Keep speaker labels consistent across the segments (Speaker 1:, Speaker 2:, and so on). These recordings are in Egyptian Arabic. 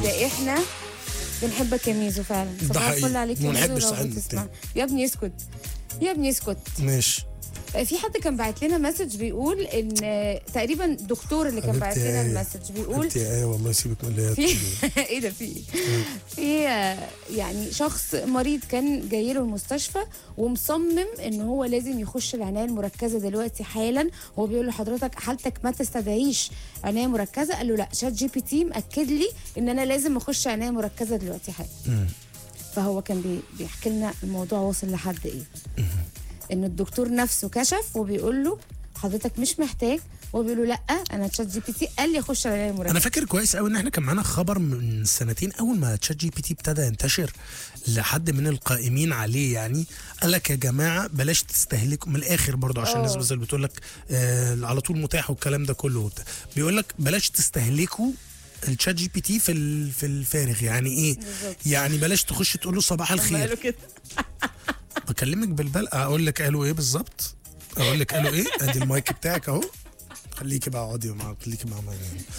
Speaker 1: ده احنا بنحبك يا ميزو فعلا
Speaker 2: ده
Speaker 1: صباح
Speaker 2: حقيقي.
Speaker 1: الفل عليك يا
Speaker 2: وما
Speaker 1: ميزو
Speaker 2: نحبش
Speaker 1: لو
Speaker 2: ساعات
Speaker 1: بتسمع
Speaker 2: التاني.
Speaker 1: يا ابني اسكت يا ابني اسكت
Speaker 2: ماشي
Speaker 1: في حد كان باعت لنا مسج بيقول ان تقريبا الدكتور اللي كان باعت
Speaker 2: حبيبتي
Speaker 1: لنا
Speaker 2: يا آية.
Speaker 1: المسج بيقول
Speaker 2: انت يا ايه والله سيبك من اللي هي
Speaker 1: في
Speaker 2: بتقوله.
Speaker 1: ايه ده في إيه؟ في آه، يعني شخص مريض كان جاي له المستشفى ومصمم ان هو لازم يخش العنايه المركزه دلوقتي حالا هو بيقول لحضرتك حالتك ما تستدعيش عنايه مركزه قال له لا شات جي بي تي مأكد لي ان انا لازم اخش عنايه مركزه دلوقتي حالا
Speaker 2: مم.
Speaker 1: فهو كان بي بيحكي لنا الموضوع واصل لحد ايه ان الدكتور نفسه كشف وبيقول له حضرتك مش محتاج هو بيقول له لا انا تشات جي بي تي قال لي اخش العنايه المركزه
Speaker 2: انا فاكر كويس قوي ان احنا كان معانا خبر من سنتين اول ما تشات جي بي تي ابتدى ينتشر لحد من القائمين عليه يعني قال لك يا جماعه بلاش تستهلكوا من الاخر برضو عشان
Speaker 1: أوه.
Speaker 2: الناس بس اللي بتقول لك آه على طول متاح والكلام ده كله وبتاع. بيقول لك بلاش تستهلكوا الشات جي بي تي في ال- في الفارغ يعني ايه
Speaker 1: بالظبط.
Speaker 2: يعني بلاش تخش تقول له صباح الخير
Speaker 1: قالوا كده
Speaker 2: بكلمك بالبلق اقول لك قالوا ايه بالظبط اقول لك قالوا ايه ادي المايك بتاعك اهو خليكي بقى اقعدي مع خليكي مع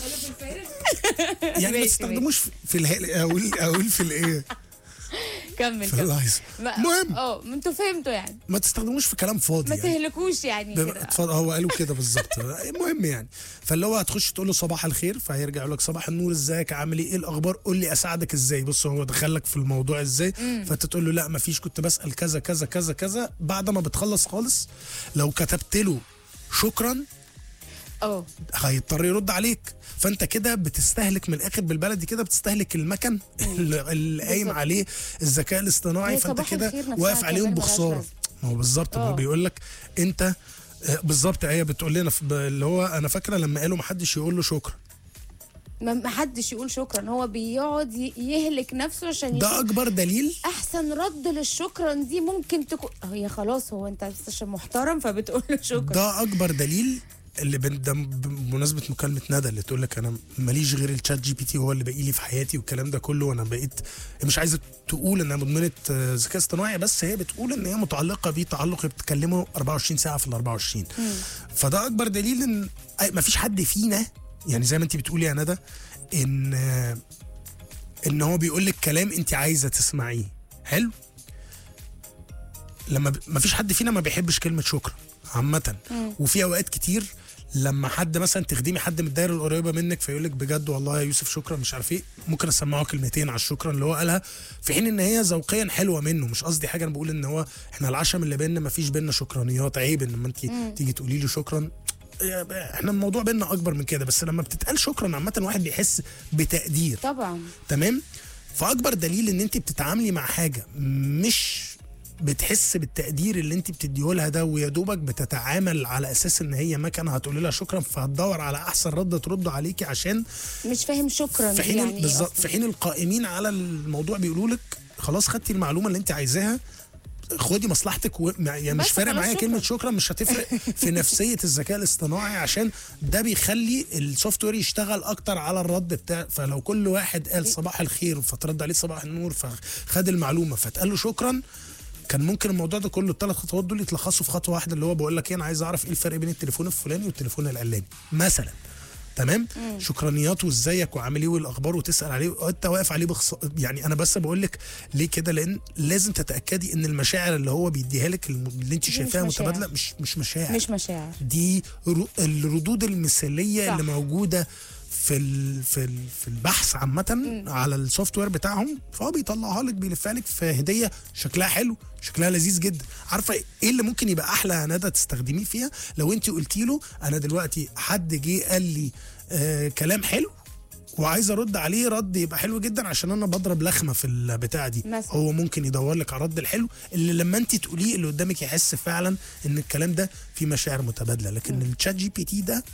Speaker 2: يعني ما
Speaker 1: ماشي،
Speaker 2: تستخدموش في اله اقول اقول في الايه
Speaker 1: كمل
Speaker 2: في
Speaker 1: كمل
Speaker 2: الهايص
Speaker 1: ما-
Speaker 2: المهم
Speaker 1: اه ما انتوا فهمتوا يعني
Speaker 2: ما تستخدموش في كلام فاضي
Speaker 1: ما
Speaker 2: يعني
Speaker 1: تهلكوش يعني
Speaker 2: ب-
Speaker 1: كده
Speaker 2: اتفضل هو قالوا كده بالظبط المهم يعني فاللي هو هتخش تقول له صباح الخير فهيرجع يقول لك صباح النور ازيك عامل ايه ايه الاخبار قول لي اساعدك ازاي بص هو دخلك في الموضوع ازاي فانت تقول له لا ما فيش كنت بسال كذا كذا كذا كذا بعد ما بتخلص خالص لو كتبت له شكرا
Speaker 1: اه
Speaker 2: هيضطر يرد عليك فانت كده بتستهلك من الاخر بالبلدي كده بتستهلك المكن اللي اللي قايم
Speaker 1: بالظبط.
Speaker 2: عليه الذكاء الاصطناعي
Speaker 1: هي
Speaker 2: فانت
Speaker 1: صباح
Speaker 2: كده
Speaker 1: الخير نفسها
Speaker 2: واقف
Speaker 1: كمان
Speaker 2: عليهم
Speaker 1: ملهاش
Speaker 2: بخساره
Speaker 1: لازمة.
Speaker 2: ما هو بالظبط ما هو
Speaker 1: اه.
Speaker 2: بيقول لك انت آه، بالظبط ايه بتقول لنا في- ب- اللي هو انا فاكره لما قالوا ما حدش يقول له شكرا
Speaker 1: ما ما حدش يقول شكرا هو بيقعد ي- يهلك نفسه عشان
Speaker 2: ده
Speaker 1: يشوف
Speaker 2: اكبر دليل
Speaker 1: احسن رد للشكرا دي ممكن تكون هي خلاص هو انت بس عشان محترم فبتقول له شكرا
Speaker 2: ده اكبر دليل اللي بن- ده بمناسبه مكالمه ندى اللي تقول لك انا ماليش غير الشات جي بي تي هو اللي باقي لي في حياتي والكلام ده كله وانا بقيت مش عايزه تقول انها مدمنه آه، ذكاء اصطناعي بس هي بتقول ان هي متعلقه بيه تعلق بتكلمه 24 ساعه في ال 24 فده اكبر دليل ان أي- مفيش حد فينا يعني زي ما انت بتقولي يا ندى ان آه، ان هو بيقول لك كلام انت عايزه تسمعيه حلو لما ب... ما فيش حد فينا ما بيحبش كلمه شكرا عامه وفي اوقات كتير لما حد مثلا تخدمي حد من الدايره القريبه منك فيقول لك بجد والله يا يوسف شكرا مش عارف ايه ممكن اسمعه كلمتين على الشكرا اللي هو قالها في حين ان هي ذوقيا حلوه منه مش قصدي حاجه انا بقول ان هو احنا العشم اللي بيننا ما فيش بيننا شكرانيات عيب ان لما انت تيجي تقولي له شكرا احنا الموضوع بيننا اكبر من كده بس لما بتتقال شكرا عامه الواحد بيحس بتقدير
Speaker 1: طبعا
Speaker 2: تمام فاكبر دليل ان انت بتتعاملي مع حاجه مش بتحس بالتقدير اللي انت بتديه لها ده ويا دوبك بتتعامل على اساس ان هي مكنه هتقولي لها شكرا فهتدور على احسن رد ترد عليكي عشان
Speaker 1: مش فاهم شكرا
Speaker 2: في
Speaker 1: دي
Speaker 2: حين
Speaker 1: يعني إيه
Speaker 2: بالظبط
Speaker 1: أصلاً.
Speaker 2: في حين القائمين على الموضوع بيقولوا لك خلاص خدتي المعلومه اللي انت عايزاها خدي مصلحتك و... يعني مش
Speaker 1: بس
Speaker 2: فارق
Speaker 1: خلاص
Speaker 2: معايا
Speaker 1: شكراً.
Speaker 2: كلمه شكرا مش هتفرق في نفسيه الذكاء الاصطناعي عشان ده بيخلي السوفت وير يشتغل اكتر على الرد بتاع فلو كل واحد قال صباح الخير فترد عليه صباح النور فخد المعلومه فتقال له شكرا كان ممكن الموضوع ده كله الثلاث خطوات دول يتلخصوا في خطوه واحده اللي هو بقول لك ايه انا عايز اعرف ايه الفرق بين التليفون الفلاني والتليفون العلاني مثلا تمام شكرانيات وازيك وعامل ايه والاخبار وتسال عليه وانت واقف عليه بخص... يعني انا بس بقول لك ليه كده لان لازم تتاكدي ان المشاعر اللي هو بيديها لك الم- اللي انت
Speaker 1: مش
Speaker 2: شايفاها
Speaker 1: مشاعر.
Speaker 2: متبادله مش مش مشاعر
Speaker 1: مش مشاعر
Speaker 2: دي رو- الردود المثاليه
Speaker 1: صح.
Speaker 2: اللي موجوده في ال في ال في البحث عامه على السوفت وير بتاعهم فهو بيطلعها لك بيلفها لك في هديه شكلها حلو شكلها لذيذ جدا عارفه ايه اللي ممكن يبقى احلى يا ندى تستخدميه فيها لو انت قلتي له انا دلوقتي حد جه قال لي آه كلام حلو وعايز ارد عليه رد يبقى حلو جدا عشان انا بضرب لخمه في البتاع دي
Speaker 1: مثلا.
Speaker 2: هو ممكن يدور لك على الرد الحلو اللي لما انت تقوليه اللي قدامك يحس فعلا ان الكلام ده فيه مشاعر متبادله لكن الشات جي بي تي ده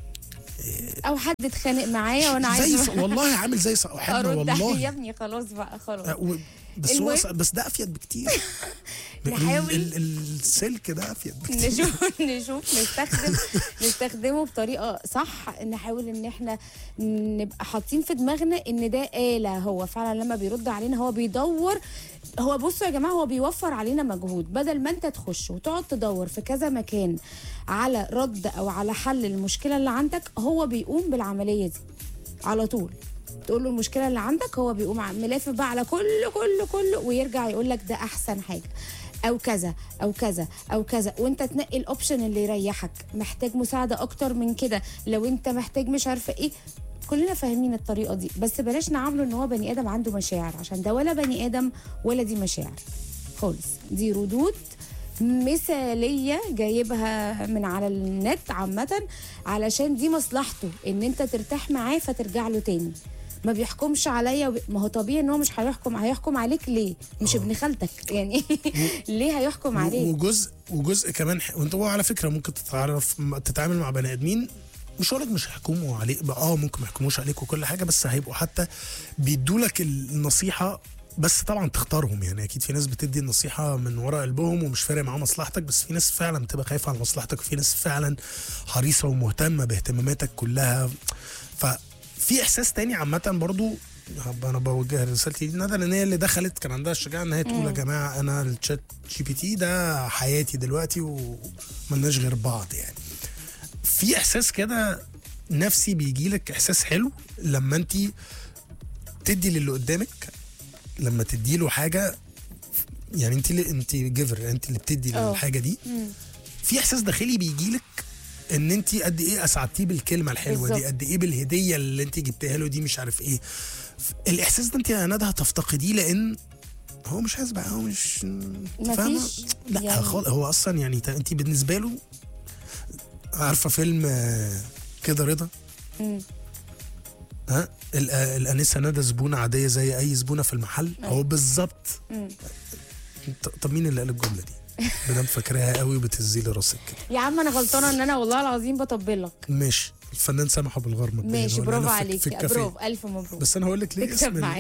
Speaker 1: او حد اتخانق معايا وانا
Speaker 2: زي
Speaker 1: عايزه
Speaker 2: ص- والله عامل زي صاحبنا
Speaker 1: ارد عليه يا
Speaker 2: والله
Speaker 1: ابني خلاص بقى خلاص
Speaker 2: آه، و- بس هو
Speaker 1: المهم-
Speaker 2: ص- بس ده افيد بكتير
Speaker 1: نحاول-
Speaker 2: ال- ال- السلك ده افيد بكتير
Speaker 1: نشوف نشوف نستخدم نستخدمه بطريقه صح نحاول ان احنا نبقى حاطين في دماغنا ان ده آلة هو فعلا لما بيرد علينا هو بيدور هو بصوا يا جماعه هو بيوفر علينا مجهود بدل ما انت تخش وتقعد تدور في كذا مكان على رد او على حل المشكله اللي عندك هو بيقوم بالعمليه دي على طول تقول له المشكله اللي عندك هو بيقوم عم- ملافف بقى على كله كله كله ويرجع يقول لك ده احسن حاجه او كذا او كذا او كذا وانت تنقي الاوبشن اللي يريحك محتاج مساعده اكتر من كده لو انت محتاج مش عارفه ايه كلنا فاهمين الطريقه دي بس بلاش نعامله ان هو بني ادم عنده مشاعر عشان ده ولا بني ادم ولا دي مشاعر خالص دي ردود مثاليه جايبها من على النت عامه علشان دي مصلحته ان انت ترتاح معاه فترجع له تاني ما بيحكمش عليا وب... ما هو طبيعي ان هو مش هيحكم هيحكم عليك ليه مش ابن خالتك يعني ليه هيحكم عليك
Speaker 2: وجزء وجزء كمان ح- وانت هو على فكره ممكن تتعرف م- تتعامل مع بني ادمين مش هقول لك مش هيحكموا عليك بقى اه ممكن ما يحكموش عليك وكل حاجه بس هيبقوا حتى بيدوا لك النصيحه بس طبعا تختارهم يعني اكيد في ناس بتدي النصيحه من وراء قلبهم ومش فارق معاهم مصلحتك بس في ناس فعلا بتبقى خايفه على مصلحتك وفي ناس فعلا حريصه ومهتمه باهتماماتك كلها ففي احساس تاني عامه برضو انا بوجه رسالتي دي ندى لان هي اللي دخلت كان عندها الشجاعه ان هي تقول يا جماعه انا الشات جي بي تي ده حياتي دلوقتي وملناش غير بعض يعني في احساس كده نفسي بيجي لك احساس حلو لما انت تدي للي قدامك لما تدي له حاجه يعني انت اللي انت جيفر انت اللي بتدي
Speaker 1: اه.
Speaker 2: الحاجه دي
Speaker 1: مم.
Speaker 2: في احساس داخلي بيجي لك ان انت قد ايه اسعدتيه بالكلمه الحلوه دي
Speaker 1: بالظبط.
Speaker 2: قد ايه بالهديه اللي انت جبتها له دي مش عارف ايه ف- الاحساس ده انت يا ندى هتفتقديه لان هو مش عايز بقى هو مش انت فاهمة؟
Speaker 1: مفيش
Speaker 2: لا
Speaker 1: يعني-
Speaker 2: خالص هو اصلا يعني ت- انت بالنسبه له عارفه فيلم آه، كده رضا
Speaker 1: مم.
Speaker 2: ها ال- آه، الانسه ندى زبونه عاديه زي اي زبونه في المحل
Speaker 1: أيوة.
Speaker 2: هو بالظبط
Speaker 1: مم.
Speaker 2: ط- طب مين اللي قال الجمله دي؟ مدام فاكراها قوي وبتهزي لي راسك كده
Speaker 1: يا عم انا غلطانه ان انا والله العظيم بطبل لك
Speaker 2: ماشي الفنان سامح ابو الغار مبدئيا
Speaker 1: ماشي
Speaker 2: هو اللي
Speaker 1: برافو
Speaker 2: قالها في-
Speaker 1: عليك
Speaker 2: في
Speaker 1: يا
Speaker 2: الكافيه.
Speaker 1: برافو الف مبروك
Speaker 2: بس انا هقول لك ليه
Speaker 1: اكتب
Speaker 2: اسم ال-
Speaker 1: معايا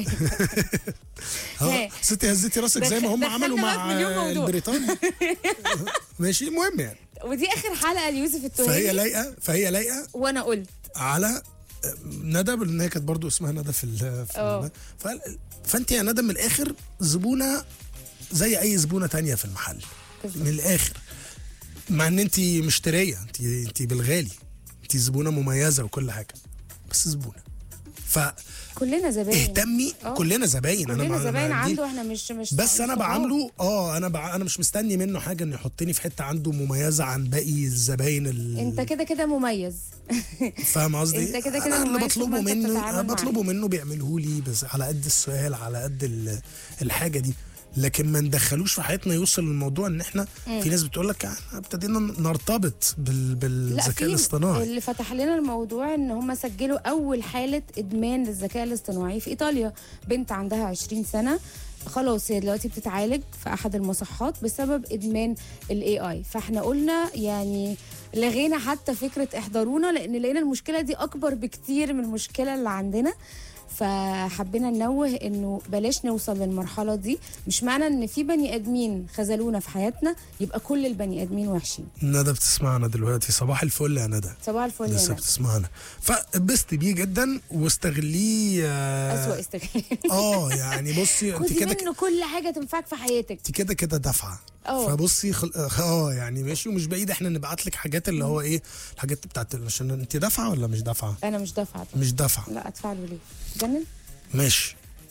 Speaker 2: ها
Speaker 1: ها.
Speaker 2: ستي هزيتي راسك زي ما هم
Speaker 1: دخلنا
Speaker 2: عملوا
Speaker 1: بقى
Speaker 2: مع
Speaker 1: في مليون موضوع.
Speaker 2: البريطاني ماشي المهم يعني
Speaker 1: ودي اخر حلقه ليوسف
Speaker 2: فهي
Speaker 1: التهامي
Speaker 2: لايقه فهي لايقه
Speaker 1: وانا قلت
Speaker 2: على ندى لان هي كانت برضو اسمها ندى في ال في
Speaker 1: اه.
Speaker 2: ال- ف- فانت يا ندى من الاخر زبونه زي اي زبونه تانية في المحل
Speaker 1: بالظبط.
Speaker 2: من الاخر مع ان انت مشتريه انت انت بالغالي انت زبونه مميزه وكل حاجه بس زبونه
Speaker 1: كلنا زباين
Speaker 2: فاهتمي
Speaker 1: اه.
Speaker 2: كلنا زباين
Speaker 1: كلنا
Speaker 2: ما-
Speaker 1: زباين
Speaker 2: ما دي-
Speaker 1: عنده احنا مش مش
Speaker 2: بس انا
Speaker 1: مش صحاب.
Speaker 2: بعامله اه انا بع... انا مش مستني منه حاجه انه يحطني في حته عنده مميزه عن باقي الزباين ال...
Speaker 1: انت كده كده مميز
Speaker 2: فاهم قصدي
Speaker 1: انت كده كده
Speaker 2: أنا اللي
Speaker 1: مميز طول
Speaker 2: بطلبه
Speaker 1: ما انت
Speaker 2: منه
Speaker 1: بتتعامل
Speaker 2: أنا
Speaker 1: معاه.
Speaker 2: بطلبه منه بيعمله لي بس على قد السؤال على قد ال... الحاجه دي لكن ما ندخلوش في حياتنا يوصل الموضوع ان احنا في ناس بتقول لك احنا ابتدينا نرتبط بال...
Speaker 1: لا
Speaker 2: بالذكاء
Speaker 1: في
Speaker 2: الاصطناعي
Speaker 1: اللي فتح لنا الموضوع ان هم سجلوا اول حاله ادمان للذكاء الاصطناعي في ايطاليا بنت عندها 20 سنه خلاص هي دلوقتي بتتعالج في احد المصحات بسبب ادمان الاي اي فاحنا قلنا يعني لغينا حتى فكره احضرونا لان لقينا المشكله دي اكبر بكتير من المشكله اللي عندنا فحبينا ننوه انه بلاش نوصل للمرحله دي مش معنى ان في بني ادمين خذلونا في حياتنا يبقى كل البني ادمين وحشين
Speaker 2: ندى بتسمعنا دلوقتي صباح الفل يا ندى
Speaker 1: صباح الفل يا
Speaker 2: لسه
Speaker 1: ندى.
Speaker 2: بتسمعنا فاتبسطي بيه جدا واستغليه آه،
Speaker 1: أسوأ استغلال
Speaker 2: اه يعني بصي انت
Speaker 1: خدي
Speaker 2: كده
Speaker 1: منه كل حاجه تنفعك في حياتك
Speaker 2: انت كده كده دافعه
Speaker 1: اه.
Speaker 2: فبصي خل... اه يعني ماشي ومش بعيد احنا نبعت لك حاجات اللي هو ايه الحاجات بتاعت عشان انت دافعه ولا مش دافعه
Speaker 1: انا مش دافعه طبعا.
Speaker 2: مش دافعه
Speaker 1: لا ادفع له ليه جنن
Speaker 2: ماشي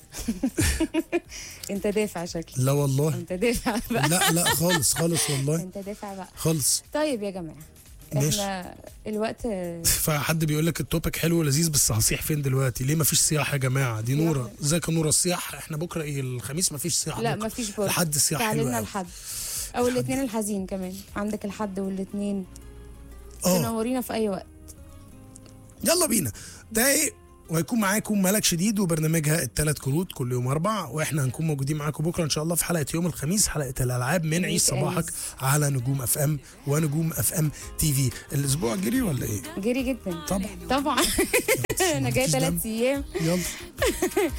Speaker 1: انت دافع شكلي
Speaker 2: لا والله
Speaker 1: انت دافع بقى
Speaker 2: لا لا خالص خالص والله
Speaker 1: انت دافع بقى
Speaker 2: خالص
Speaker 1: طيب يا جماعه
Speaker 2: ماشي.
Speaker 1: احنا الوقت
Speaker 2: فحد بيقول لك التوبيك حلو ولذيذ بس هصيح فين دلوقتي ليه مفيش صياح يا جماعه دي نوره ازيك يا نوره الصياح احنا بكره ايه الخميس مفيش صياح
Speaker 1: لا
Speaker 2: بكرة.
Speaker 1: مفيش برضه
Speaker 2: لحد الصياح حلو
Speaker 1: تعالينا
Speaker 2: قوي.
Speaker 1: الحد او الاثنين الحزين كمان عندك الحد والاثنين
Speaker 2: اه
Speaker 1: تنورينا في اي وقت
Speaker 2: يلا بينا دقايق وهيكون معاكم ملك شديد وبرنامجها الثلاث كروت كل يوم اربع واحنا هنكون موجودين معاكم بكره ان شاء الله في حلقه يوم الخميس حلقه الالعاب من عيش
Speaker 1: ويك
Speaker 2: صباحك
Speaker 1: إندز.
Speaker 2: على نجوم اف ام ونجوم اف ام تي في الاسبوع جري ولا ايه؟
Speaker 1: جري جدا
Speaker 2: طبعا
Speaker 1: طبعا انا جايه
Speaker 2: مفيش دم.
Speaker 1: ثلاث ايام
Speaker 2: يلا